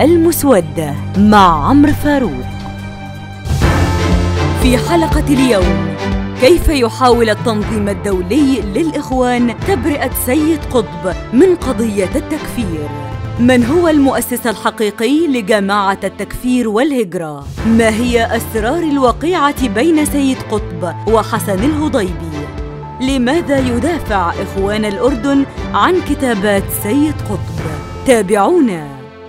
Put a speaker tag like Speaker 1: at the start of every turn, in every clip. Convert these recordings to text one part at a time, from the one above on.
Speaker 1: المسودة مع عمرو فاروق في حلقة اليوم كيف يحاول التنظيم الدولي للإخوان تبرئة سيد قطب من قضية التكفير من هو المؤسس الحقيقي لجماعة التكفير والهجرة؟ ما هي أسرار الوقيعة بين سيد قطب وحسن الهضيبي؟ لماذا يدافع إخوان الأردن عن كتابات سيد قطب؟ تابعونا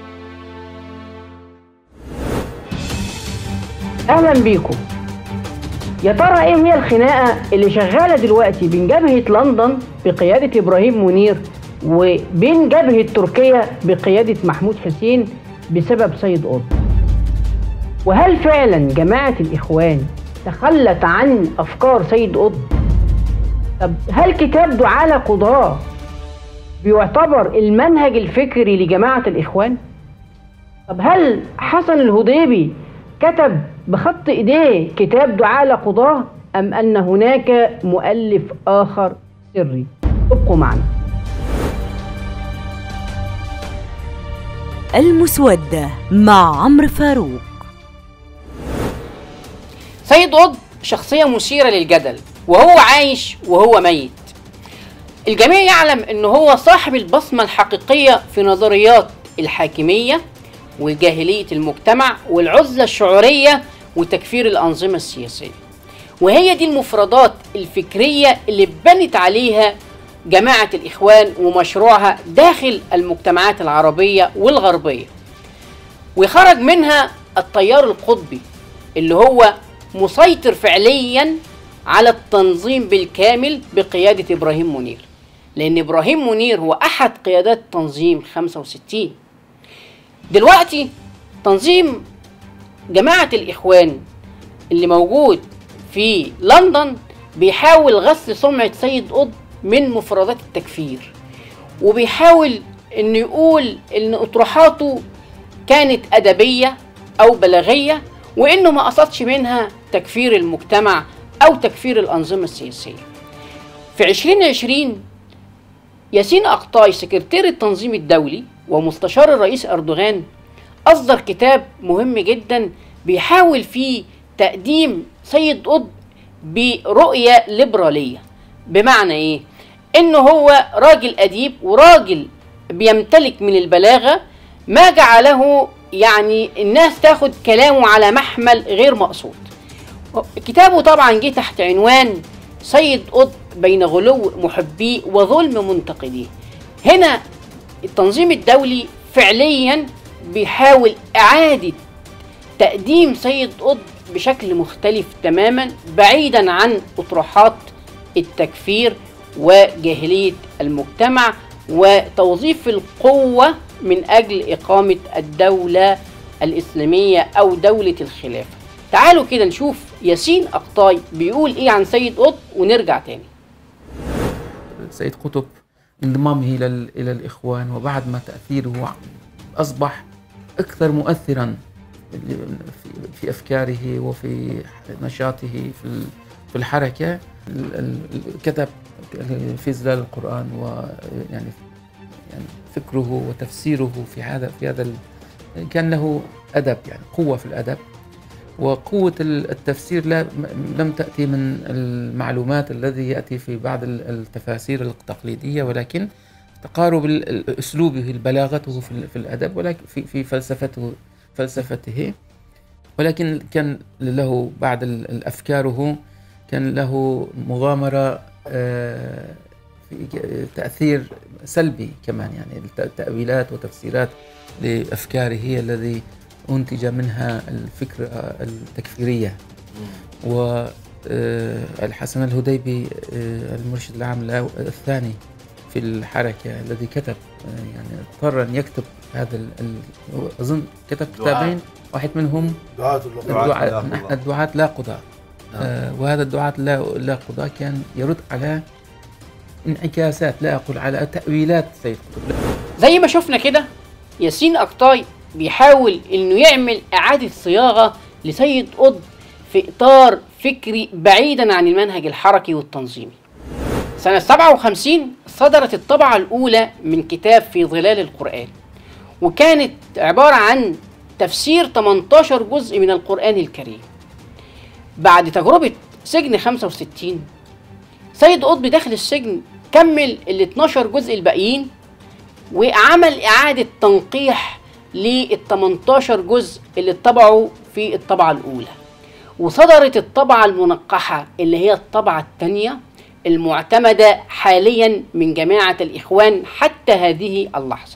Speaker 2: اهلا بيكم يا ترى ايه هي الخناقه اللي شغاله دلوقتي بين جبهه لندن بقياده ابراهيم منير وبين جبهه تركيا بقياده محمود حسين بسبب سيد قطب وهل فعلا جماعه الاخوان تخلت عن افكار سيد قطب طب هل كتاب دعاء قضاه بيعتبر المنهج الفكري لجماعه الاخوان طب هل حسن الهضيبي كتب بخط ايديه كتاب دعاء لقضاه ام ان هناك مؤلف اخر سري ابقوا معنا
Speaker 1: المسودة مع عمرو فاروق
Speaker 3: سيد قطب شخصية مثيرة للجدل وهو عايش وهو ميت الجميع يعلم ان هو صاحب البصمة الحقيقية في نظريات الحاكمية وجاهلية المجتمع والعزلة الشعورية وتكفير الأنظمة السياسية وهي دي المفردات الفكرية اللي بنت عليها جماعة الإخوان ومشروعها داخل المجتمعات العربية والغربية وخرج منها التيار القطبي اللي هو مسيطر فعليا على التنظيم بالكامل بقيادة إبراهيم منير لأن إبراهيم منير هو أحد قيادات تنظيم 65 دلوقتي تنظيم جماعة الإخوان اللي موجود في لندن بيحاول غسل سمعة سيد قطب من مفردات التكفير وبيحاول انه يقول ان اطروحاته كانت ادبية او بلاغية وانه ما قصدش منها تكفير المجتمع او تكفير الانظمة السياسية في 2020 ياسين أقطاي سكرتير التنظيم الدولي ومستشار الرئيس أردوغان أصدر كتاب مهم جدا بيحاول فيه تقديم سيد قطب برؤية ليبرالية بمعنى إيه؟ إنه هو راجل أديب وراجل بيمتلك من البلاغة ما جعله يعني الناس تاخد كلامه على محمل غير مقصود كتابه طبعا جه تحت عنوان سيد قطب بين غلو محبيه وظلم منتقديه هنا التنظيم الدولي فعليا بيحاول إعادة تقديم سيد قطب بشكل مختلف تماما بعيدا عن أطروحات التكفير وجاهلية المجتمع وتوظيف القوة من أجل إقامة الدولة الإسلامية أو دولة الخلافة تعالوا كده نشوف ياسين أقطاي بيقول إيه عن سيد قطب ونرجع تاني
Speaker 4: سيد قطب انضمامه إلى إلى الإخوان وبعد ما تأثيره أصبح أكثر مؤثرا في أفكاره وفي نشاطه في في الحركة كتب في ظلال القرآن ويعني يعني فكره وتفسيره في هذا في هذا كان له أدب يعني قوة في الأدب وقوة التفسير لا لم تأتي من المعلومات الذي يأتي في بعض التفاسير التقليدية ولكن تقارب أسلوبه بلاغته في الأدب ولكن في في فلسفته فلسفته ولكن كان له بعد الأفكاره كان له مغامرة في تأثير سلبي كمان يعني التأويلات وتفسيرات لأفكاره هي الذي أنتج منها الفكرة التكفيرية والحسن الهديبي المرشد العام الثاني في الحركة الذي كتب يعني اضطر أن يكتب هذا أظن كتب كتابين واحد منهم
Speaker 5: دعاة
Speaker 4: الدعاة الدعاة لا قضاء آه وهذا الدعاة لا لا قضاء كان يرد على انعكاسات لا أقول على تأويلات سيد قطب
Speaker 3: زي ما شفنا كده ياسين أقطاي بيحاول انه يعمل اعادة صياغة لسيد قطب في اطار فكري بعيدا عن المنهج الحركي والتنظيمي سنة 57 صدرت الطبعة الأولى من كتاب في ظلال القرآن وكانت عبارة عن تفسير 18 جزء من القرآن الكريم بعد تجربة سجن 65 سيد قطب داخل السجن كمل ال 12 جزء الباقيين وعمل إعادة تنقيح لل 18 جزء اللي اتطبعوا في الطبعة الأولى وصدرت الطبعة المنقحة اللي هي الطبعة الثانية المعتمدة حاليا من جماعة الإخوان حتى هذه اللحظة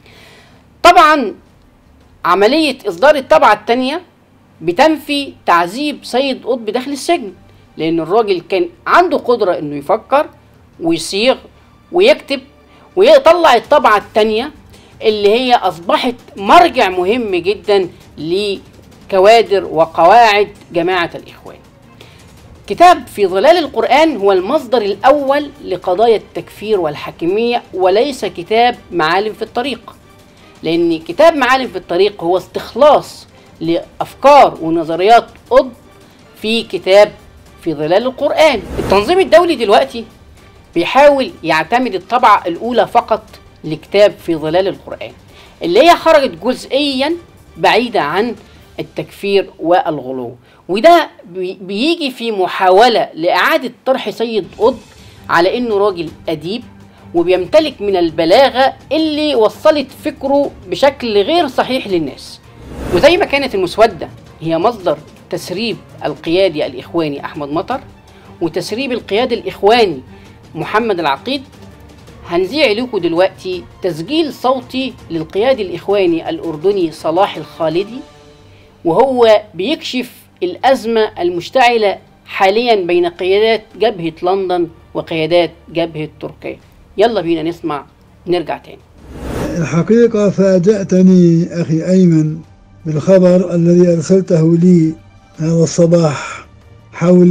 Speaker 3: طبعا عملية إصدار الطبعة الثانية بتنفي تعذيب سيد قطب داخل السجن لأن الراجل كان عنده قدرة إنه يفكر ويصيغ ويكتب ويطلع الطبعة الثانية اللي هي أصبحت مرجع مهم جدا لكوادر وقواعد جماعة الإخوان كتاب في ظلال القرآن هو المصدر الأول لقضايا التكفير والحاكمية وليس كتاب معالم في الطريق لأن كتاب معالم في الطريق هو استخلاص لأفكار ونظريات قطب في كتاب في ظلال القرآن التنظيم الدولي دلوقتي بيحاول يعتمد الطبعة الأولى فقط لكتاب في ظلال القرآن اللي هي خرجت جزئيا بعيدة عن التكفير والغلو وده بي- بيجي في محاولة لإعادة طرح سيد قطب على إنه راجل أديب وبيمتلك من البلاغة اللي وصلت فكره بشكل غير صحيح للناس وزي ما كانت المسودة هي مصدر تسريب القيادي الإخواني أحمد مطر وتسريب القيادي الإخواني محمد العقيد هنذيع لكم دلوقتي تسجيل صوتي للقيادي الإخواني الأردني صلاح الخالدي وهو بيكشف الأزمة المشتعلة حاليا بين قيادات جبهة لندن وقيادات جبهة تركيا يلا بينا نسمع نرجع تاني
Speaker 5: الحقيقة فاجأتني أخي أيمن بالخبر الذي أرسلته لي هذا الصباح حول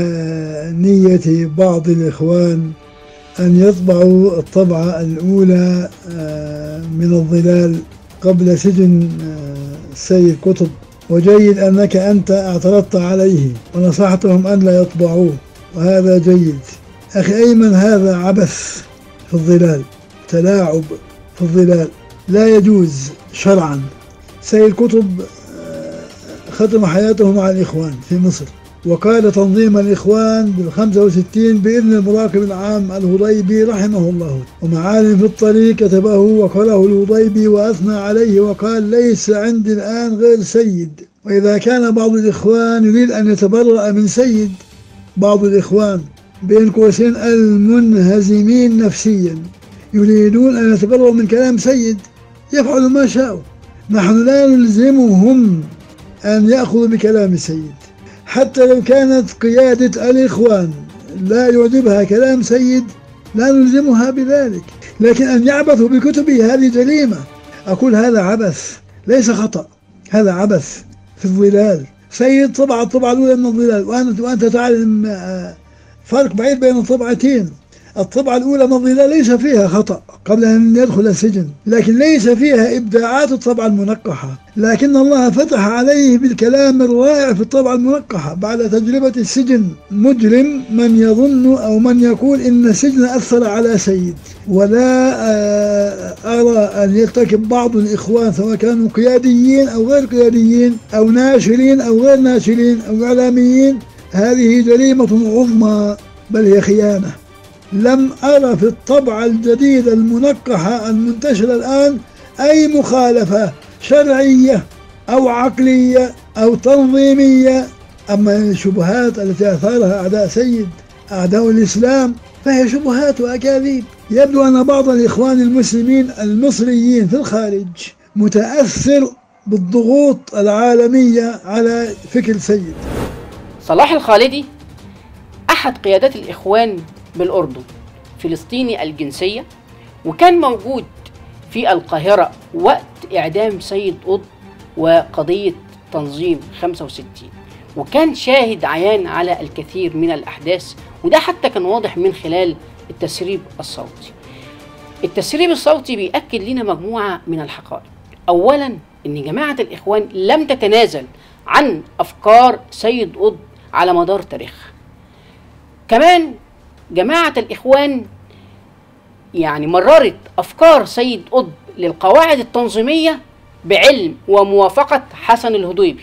Speaker 5: نية بعض الإخوان أن يطبعوا الطبعة الأولى آه، من الظلال قبل سجن آه، السيد قطب وجيد أنك أنت اعترضت عليه ونصحتهم أن لا يطبعوه وهذا جيد أخي أيمن هذا عبث في الظلال تلاعب في الظلال لا يجوز شرعا سيد قطب آه، ختم حياته مع الإخوان في مصر وقال تنظيم الإخوان بالخمسة وستين بإذن المراقب العام الهضيبي رحمه الله ومعالم في الطريق كتبه وقاله الهضيبي وأثنى عليه وقال ليس عندي الآن غير سيد وإذا كان بعض الإخوان يريد أن يتبرأ من سيد بعض الإخوان بين قوسين المنهزمين نفسيا يريدون أن يتبرأوا من كلام سيد يفعلوا ما شاءوا نحن لا نلزمهم أن يأخذوا بكلام سيد حتى لو كانت قيادة الإخوان لا يعجبها كلام سيد لا نلزمها بذلك لكن أن يعبثوا بكتبه هذه جريمة أقول هذا عبث ليس خطأ هذا عبث في الظلال سيد طبع الطبعة الأولى من الظلال وأنت, وأنت تعلم آه، فرق بعيد بين الطبعتين الطبعة الأولى من الظلال ليس فيها خطأ قبل أن يدخل السجن لكن ليس فيها إبداعات الطبعة المنقحة لكن الله فتح عليه بالكلام الرائع في الطبعة المنقحة بعد تجربة السجن مجرم من يظن أو من يقول إن السجن أثر على سيد ولا آه، أرى أن يرتكب بعض الإخوان سواء كانوا قياديين أو غير قياديين أو ناشرين أو غير ناشرين أو إعلاميين هذه جريمة عظمى بل هي خيانة لم أرى في الطبعة الجديدة المنقحة المنتشرة الآن أي مخالفة شرعية أو عقلية أو تنظيمية أما الشبهات التي أثارها أعداء سيد أعداء الإسلام فهي شبهات وأكاذيب يبدو أن بعض الإخوان المسلمين المصريين في الخارج متأثر بالضغوط العالمية على فكر سيد
Speaker 3: صلاح الخالدي أحد قيادات الإخوان بالأردن فلسطيني الجنسية وكان موجود في القاهرة وقت إعدام سيد قطب وقضية تنظيم 65 وكان شاهد عيان على الكثير من الأحداث وده حتى كان واضح من خلال التسريب الصوتي التسريب الصوتي بيأكد لنا مجموعة من الحقائق أولا أن جماعة الإخوان لم تتنازل عن أفكار سيد قطب على مدار تاريخها كمان جماعة الإخوان يعني مررت أفكار سيد قطب للقواعد التنظيمية بعلم وموافقة حسن الهضيبي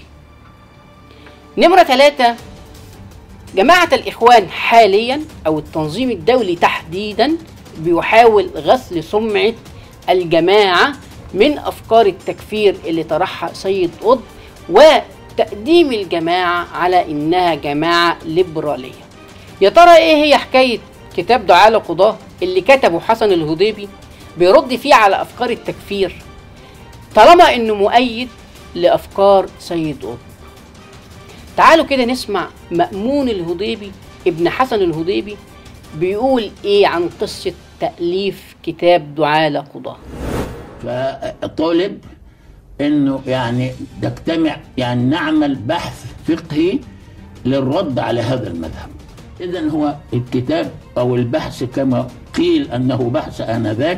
Speaker 3: نمرة ثلاثة جماعة الإخوان حاليا أو التنظيم الدولي تحديدا بيحاول غسل سمعة الجماعة من أفكار التكفير اللي طرحها سيد قطب وتقديم الجماعة على إنها جماعة ليبرالية يا ترى إيه هي حكاية كتاب دعاء لقضاة اللي كتبه حسن الهضيبي بيرد فيه على أفكار التكفير طالما إنه مؤيد لأفكار سيد قطب تعالوا كده نسمع مأمون الهضيبي ابن حسن الهضيبي بيقول ايه عن قصة تأليف كتاب دعاء لقضاة
Speaker 6: فطلب انه يعني نجتمع يعني نعمل بحث فقهي للرد على هذا المذهب اذا هو الكتاب او البحث كما قيل انه بحث انذاك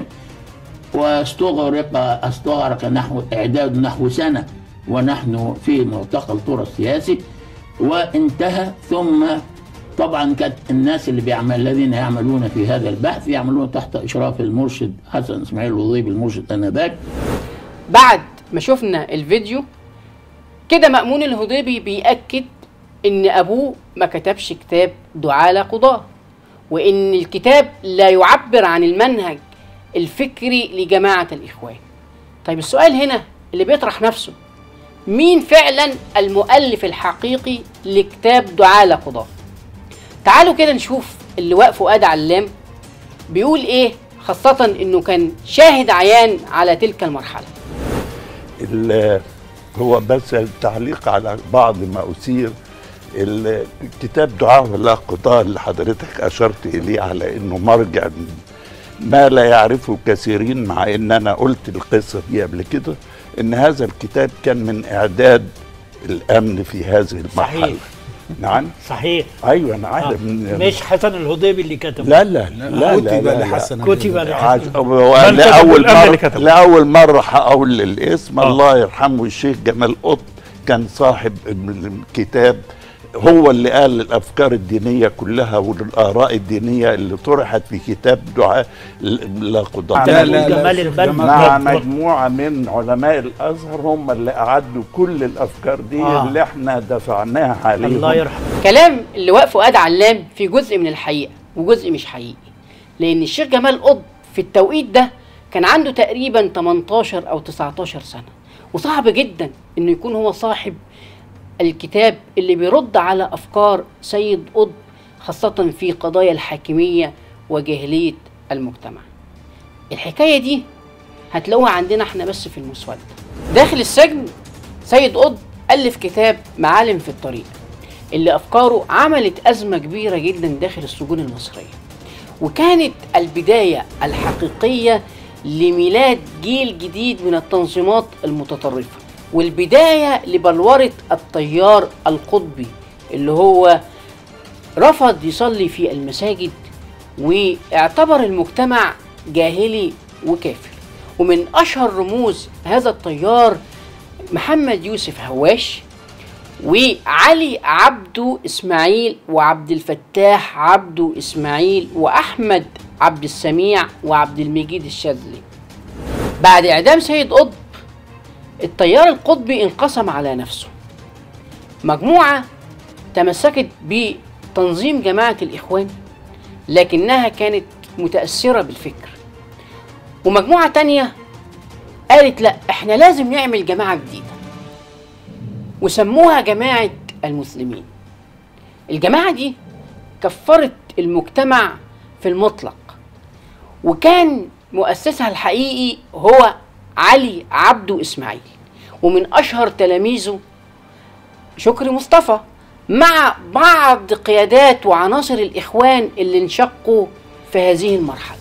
Speaker 6: واستغرق استغرق نحو اعداد نحو سنه ونحن في معتقل طور السياسي وانتهى ثم طبعا كانت الناس اللي بيعمل الذين يعملون في هذا البحث يعملون تحت اشراف المرشد حسن اسماعيل الوظيفي المرشد انذاك
Speaker 3: بعد ما شفنا الفيديو كده مأمون الهضيبي بيأكد إن أبوه ما كتبش كتاب دعاء لقضاة وإن الكتاب لا يعبر عن المنهج الفكري لجماعة الإخوان طيب السؤال هنا اللي بيطرح نفسه مين فعلا المؤلف الحقيقي لكتاب دعاء لقضاة تعالوا كده نشوف اللواء فؤاد علام بيقول ايه خاصة انه كان شاهد عيان على تلك المرحلة
Speaker 7: ال- هو بس التعليق على بعض ما أثير الكتاب دعاء ولا قضاء اللي حضرتك أشرت إليه على إنه مرجع ما لا يعرفه كثيرين مع إن أنا قلت القصة دي قبل كده إن هذا الكتاب كان من إعداد الأمن في هذه المرحلة
Speaker 8: صحيح.
Speaker 7: نعم
Speaker 8: صحيح
Speaker 7: أيوة أنا
Speaker 8: آه.
Speaker 7: عارف من-
Speaker 8: مش حسن الهضيبي اللي كتبه
Speaker 7: لا لا لا لا لا,
Speaker 9: كتب
Speaker 7: لا, لا.
Speaker 9: لحسن
Speaker 8: كتب
Speaker 7: عاش-
Speaker 8: لحسن
Speaker 7: هو
Speaker 8: من كتب
Speaker 7: لأول
Speaker 8: الأمن اللي
Speaker 7: مرة
Speaker 8: كتبه.
Speaker 7: لأول مرة هقول الاسم
Speaker 8: آه.
Speaker 7: الله يرحمه الشيخ جمال قط كان صاحب الكتاب هو اللي قال الأفكار الدينية كلها والآراء الدينية اللي طرحت في كتاب دعاء لا قضاء
Speaker 9: لا، لا، لا،
Speaker 8: جمال
Speaker 9: شيخ
Speaker 8: البنا
Speaker 9: جمال
Speaker 7: مع
Speaker 8: و-
Speaker 7: مجموعة من علماء الأزهر هم اللي أعدوا كل الأفكار دي
Speaker 8: آه.
Speaker 7: اللي احنا دفعناها عليهم
Speaker 8: الله يرحمه
Speaker 3: كلام اللواء فؤاد علام في جزء من الحقيقة وجزء مش حقيقي لأن الشيخ جمال قطب في التوقيت ده كان عنده تقريبا 18 أو 19 سنة وصعب جدا إنه يكون هو صاحب الكتاب اللي بيرد على أفكار سيد قطب خاصة في قضايا الحاكمية وجاهلية المجتمع الحكاية دي هتلاقوها عندنا احنا بس في المسودة داخل السجن سيد قطب ألف كتاب معالم في الطريق اللي أفكاره عملت أزمة كبيرة جدا داخل السجون المصرية وكانت البداية الحقيقية لميلاد جيل جديد من التنظيمات المتطرفة والبداية لبلورة التيار القطبي اللي هو رفض يصلي في المساجد واعتبر المجتمع جاهلي وكافر ومن أشهر رموز هذا التيار محمد يوسف هواش وعلي عبده اسماعيل وعبد الفتاح عبده اسماعيل واحمد عبد السميع وعبد المجيد الشاذلي بعد اعدام سيد قطب التيار القطبي انقسم على نفسه مجموعه تمسكت بتنظيم جماعه الاخوان لكنها كانت متاثره بالفكر ومجموعه تانية قالت لا احنا لازم نعمل جماعه جديده وسموها جماعة المسلمين الجماعة دي كفرت المجتمع في المطلق وكان مؤسسها الحقيقي هو علي عبده إسماعيل ومن أشهر تلاميذه شكري مصطفى مع بعض قيادات وعناصر الإخوان اللي انشقوا في هذه المرحلة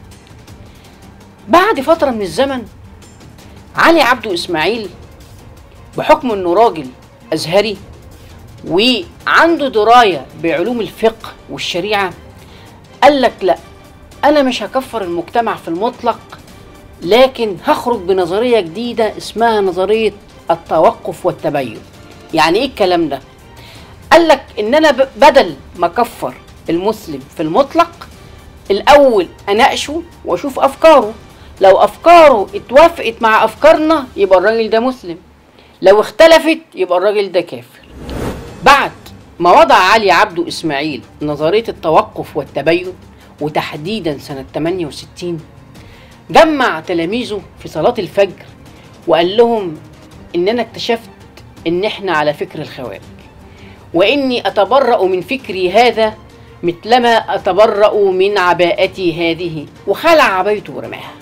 Speaker 3: بعد فترة من الزمن علي عبده إسماعيل بحكم انه راجل ازهري وعنده درايه بعلوم الفقه والشريعه قال لك لا انا مش هكفر المجتمع في المطلق لكن هخرج بنظريه جديده اسمها نظريه التوقف والتبين يعني ايه الكلام ده قال لك ان انا ب- بدل ما اكفر المسلم في المطلق الاول اناقشه واشوف افكاره لو افكاره اتوافقت مع افكارنا يبقى الراجل ده مسلم لو اختلفت يبقى الراجل ده كافر بعد ما وضع علي عبده اسماعيل نظريه التوقف والتبين وتحديدا سنه 68 جمع تلاميذه في صلاه الفجر وقال لهم ان انا اكتشفت ان احنا على فكر الخوارج واني اتبرأ من فكري هذا مثلما اتبرأ من عباءتي هذه وخلع عبايته ورماها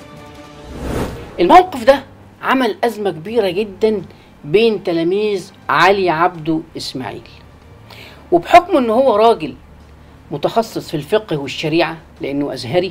Speaker 3: الموقف ده عمل أزمة كبيرة جدا بين تلاميذ علي عبده إسماعيل وبحكم إن هو راجل متخصص في الفقه والشريعة لأنه أزهري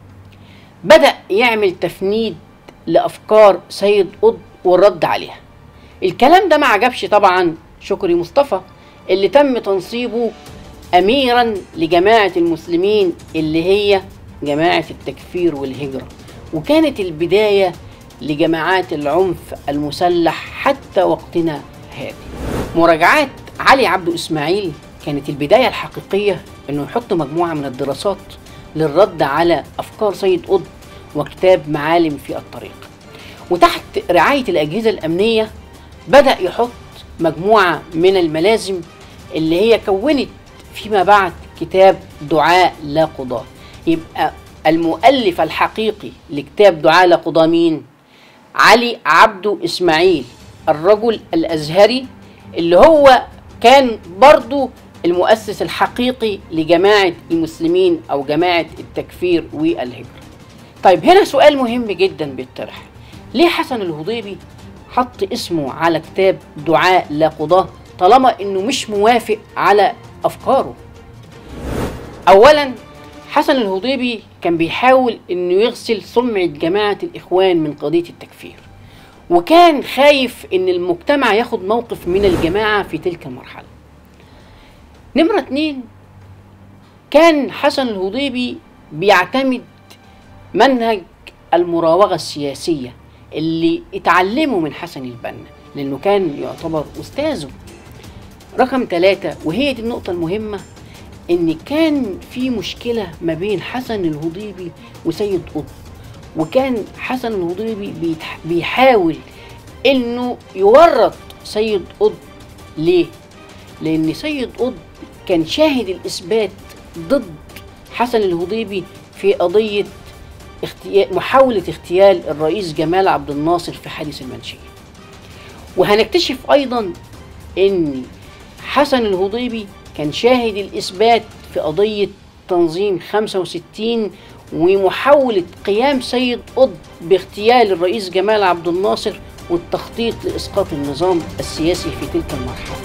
Speaker 3: بدأ يعمل تفنيد لأفكار سيد قطب والرد عليها الكلام ده ما عجبش طبعا شكري مصطفى اللي تم تنصيبه أميرا لجماعة المسلمين اللي هي جماعة التكفير والهجرة وكانت البداية لجماعات العنف المسلح حتى وقتنا هذا مراجعات علي عبده إسماعيل كانت البداية الحقيقية أنه يحط مجموعة من الدراسات للرد على أفكار سيد قطب وكتاب معالم في الطريق وتحت رعاية الأجهزة الأمنية بدأ يحط مجموعة من الملازم اللي هي كونت فيما بعد كتاب دعاء لا قضاء يبقى المؤلف الحقيقي لكتاب دعاء لا قضاء مين؟ علي عبده إسماعيل الرجل الأزهري اللي هو كان برضو المؤسس الحقيقي لجماعة المسلمين أو جماعة التكفير والهجرة طيب هنا سؤال مهم جدا بيطرح ليه حسن الهضيبي حط اسمه على كتاب دعاء لا قضاة طالما انه مش موافق على افكاره اولا حسن الهضيبي كان بيحاول انه يغسل سمعة جماعة الاخوان من قضية التكفير وكان خايف ان المجتمع ياخد موقف من الجماعة في تلك المرحلة نمرة اتنين كان حسن الهضيبي بيعتمد منهج المراوغة السياسية اللي اتعلمه من حسن البنا لأنه كان يعتبر أستاذه رقم ثلاثة وهي دي النقطة المهمة إن كان في مشكلة ما بين حسن الهضيبي وسيد قطب وكان حسن الهضيبي بيتح- بيحاول إنه يورط سيد قطب ليه؟ لأن سيد قطب كان شاهد الإثبات ضد حسن الهضيبي في قضية اغتيال محاولة اغتيال الرئيس جمال عبد الناصر في حادث المنشية وهنكتشف أيضا أن حسن الهضيبي كان شاهد الإثبات في قضية تنظيم 65 ومحاولة قيام سيد قطب باغتيال الرئيس جمال عبد الناصر والتخطيط لإسقاط النظام السياسي في تلك المرحلة